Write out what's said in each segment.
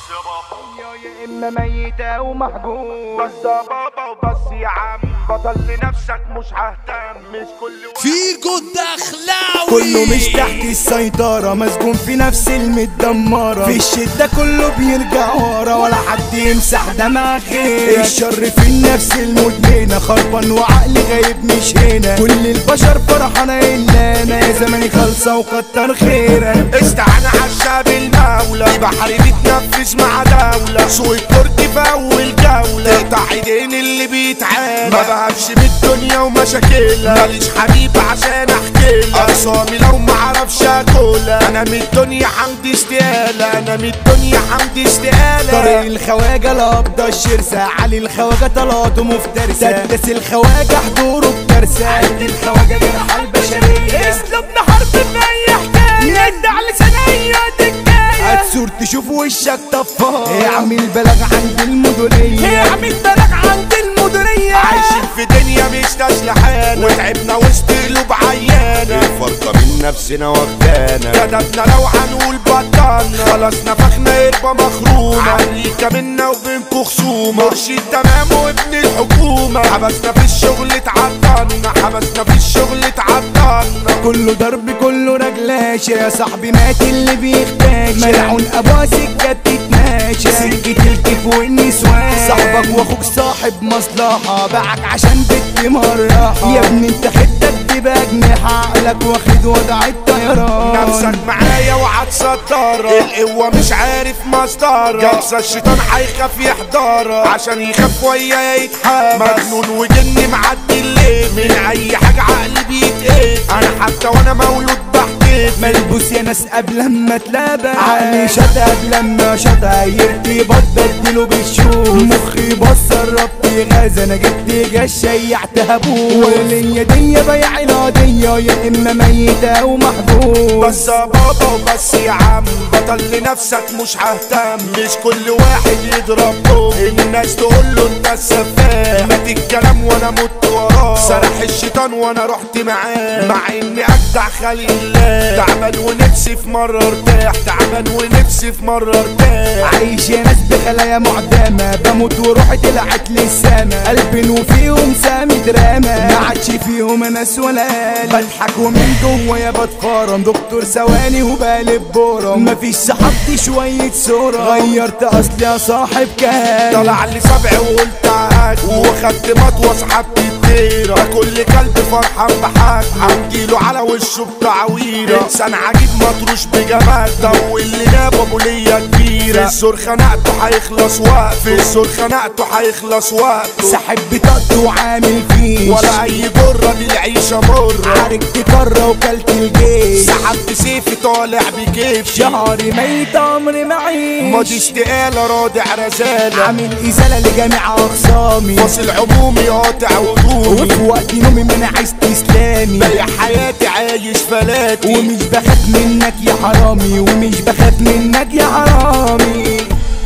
يا اما ميتة ومحجوز بس يا بابا وبس يا عم بطل لنفسك مش ههتم مش كل واحد فيجو الدخلاوي كله مش تحت السيطرة مسجون في نفس المتدمرة في الشدة كله بيرجع ورا ولا حد يمسح دمع خير الشر في النفس المدمنة خربان وعقلي غايب مش هنا كل البشر فرحانة إلا أنا يا زماني خالصة وكتر خيرك استعان عالشاب المولى في بحر بيتنفس مع دولة سوق التركي في أول جولة تقطع ايدين اللي بيتعانى ما بهبش بالدنيا ومشاكلها ماليش حبيب عشان احكي لها اقسامي لو ما اعرفش اكلها انا من الدنيا عندي استقالة انا من الدنيا عندي طريق استقالة الخواجة القبضة الشرسة علي الخواجة طلاته مفترسة دس الخواجة حضوره بكارثة عد الخواجة جرح البشرية اسلوبنا حرب في اي حكاية ندع لسانية دكاية هتسور تشوف وشك طفاه اعمل بلاغ عند المديرية اعمل بلاغ عند المديرية عايشين في دنيا مش نازلة حالة وتعبنا وسط قلوب عيانة الفرقة من نفسنا واخدانا كتبنا لو هنقول بطلنا خلاص نفخنا قربة مخرومة عليكا منا وبينكو خصومة مرشد تمام وابن الحكومة حبسنا في الشغل اتعطلنا حبسنا في الشغل اتعطلنا كله ضرب كله رجلاشة يا صاحبي مات اللي بيختاش ملعون ابوها سكة بتتماشى سكة الكيف والنسوان صاحبك واخوك صاحب مصلحة باعك عشان بنت مرحة يا ابني انت حتة تبقى جناح عقلك واخد وضع الطيران نفسك معايا وهتسطر القوة مش عارف مصدر جلسة الشيطان هيخاف يحضر عشان يخاف ويا يتحمس مجنون وجن معدي الليل من اي حاجة عقلي بيتقيد انا حتى وانا مولود بحكي ملبوس يا ناس قبل ما اتلبى عقلي شد قبل ما شد عيرتي بدله بالشوف مخي بص ربطي غاز انا جبت جاش شيعت هبوس وليا دي بيع القضية يا اما ميتة ومحبوس بس يا بابا وبس يا عم بطل لنفسك مش ههتم مش كل واحد يضرب بوم الناس تقول له انت السفاح مات الكلام وانا مت وراه سرح الشيطان وانا رحت معاه مع اني اجدع خلق الله تعبان ونفسي في مرة ارتاح تعبان ونفسي في مرة ارتاح عايش يا ناس بخلايا معدمة بموت وروحي طلعت للسما قلب وفيهم سامي دراما ما عادش فيهم ناس ولا قلب بضحك ومن جوايا بتقارن دكتور ثواني وبقلب بورم مفيش صحابتي شوية صورة غيرت اصلي يا صاحب كان طلع لي سبع وقلت عاد وخدت مطوة سحبت الديرة كل كلب فرحان بحاج هنجيله على وشه بتعويرة انسان عجيب مطروش بجمال طول اللي جاب ابو ليا كبيرة في الزور خنقته هيخلص وقت في الزور خنقته هيخلص وقته سحب بطاقته وعامل فيه ولا اي جرة دي العيشة مرة عاركت كرة وكلت الجيش سحبت سيفي طالع بكيف شهري ميت عمري معيش ماضي استقالة رادع رزالة عامل ازالة لجميع اقسامي فاصل عمومي قاطع هدومي وفي وقت نومي ما انا عايز تسلامي بايع حياتي عايش فلاتي ومش بخاف منك يا حرامي ومش بخاف منك يا حرامي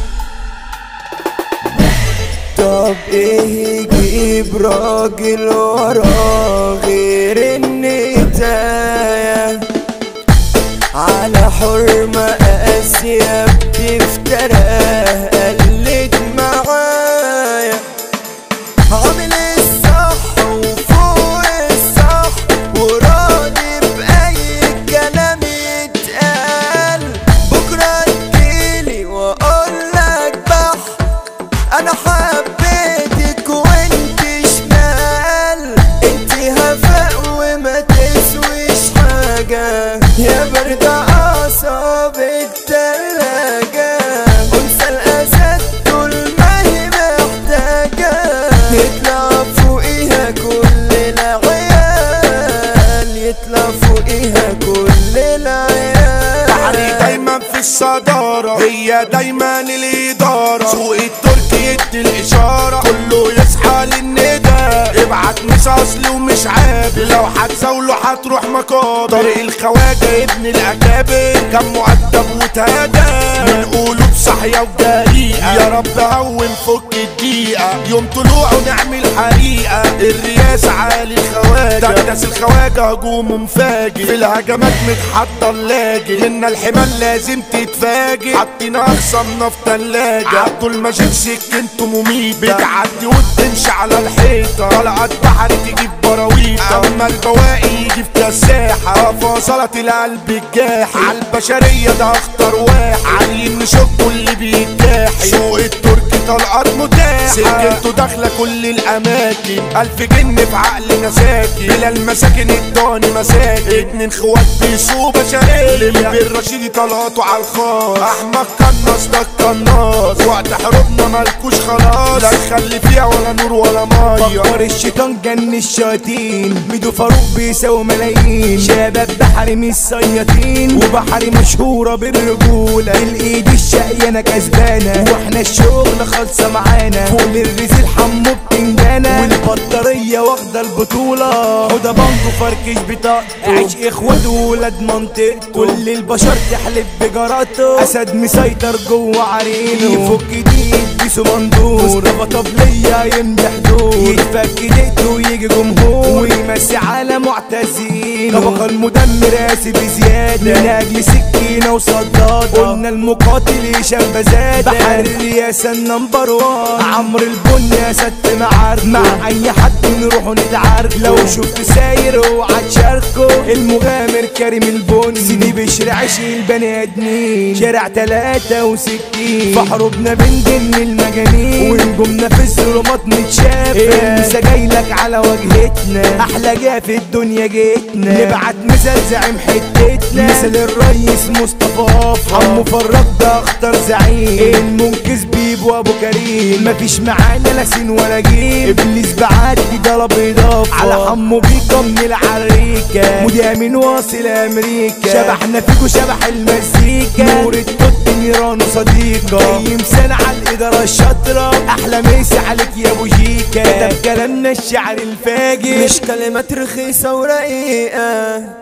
طب ايه يجيب راجل وراه غير النتاية على حرمة قاسية بتفتراه قلت معايا عامل الصح وفوق الصح وراضي بأي كلام يتقال بكرة تجيلي وأقولك بح أنا حبيتك وانت شمال انت هفاء وما تسويش حاجة يا برد أعصابك تلاجة أنثى الأسد طول ما هي محتاجة يطلع فوقيها كل العيال يطلع فوقيها كل العيال بحري دايما في الصدارة هي دايما الإدارة سوق التركي يدي الإشارة كله يصحى للندى ابعت مش أصل ومش عاب لو هتزاوله هتروح مقابر طريق الخواجة ابن الأكابر كان مؤدب وتهدى من قلوب صح صاحية ودقيقة يا رب هون فك الدقيقة يوم طلوعه نعمل حريقة الرياسة عالي الخواجة دكدس الخواجة هجوم مفاجئ في الهجمات متحطة اللاجئ منا الحمال لازم تتفاجئ حاطين اخصمنا في تلاجة عدوا المجال سكنته مميتة بتعدي وتمشي على الحيطة طلعت بحر تجيب براويطة اما البواقي يجي في كساحة فصلت القلب الجاحي عالبشرية ده اخطر واحد عاليين نشكوا اللي بيتجاحي سوق التركي طلقات متاحة سكنته داخلة كل الأماكن ألف جن في عقل مساكن بلا المساكن اداني مساكن اتنين خوات بيسوق بشرية اللي الرشيدي طلعته على الخاص أحمد قناص ده القناص وقت حروبنا مالكوش خلاص لا تخلي فيها ولا نور ولا مية فكر الشيطان جن الشياطين ميدو فاروق بيساوي ملايين شباب بحري مش صياطين وبحري مشهورة بالرجولة الايد الشقيانة كسبانة واحنا الشغل خالصة معانا فوق الرزق حمو بتنجانة والبطارية واخدة البطولة هدى بانجو فركش بطاقته عيش اخوات وولاد منطقته كل البشر تحلف بجراته اسد مسيطر جوه عرينه يفك ايديه بيسو مندور مصطفى طبلية يمدح دور يتفك ايديته ويجي جمهور ويمسي على معتزين طبقة المدمر قاسي بزيادة من اجل سكينة وصدادة قلنا المقاتل هشام بزادة بحر الرياسة النمبر وان عمرو البن يا ست معارك مع اي حد نروح نتعارك لو شفت ساير اوعى تشاركه المغامر كريم البن سيدي بشر عشق البني ادمين شارع تلاتة وستين فحروبنا بنجن المجانين ونجومنا في الظلمات متشافة المسا جايلك على وجهتنا احلى جا في الدنيا جيتنا نبعت مثال زعيم حتتنا مثل الريس مصطفى عمو فراج ده اخطر زعيم المنقذ بيبو ابو كريم مفيش معانا لا سين ولا جيم ابليس بعت ضرب اضافه على حمو بيكا من العريكه مدير من واصل امريكا شبحنا فيكو شبح المزيكا نور التوت نيران صديقه جاي مسان على الاداره الشاطره احلى مسا عليك يا ابو جيكا كتب كلامنا الشعر الفاجر مش كلمات رخيصة ورقيقة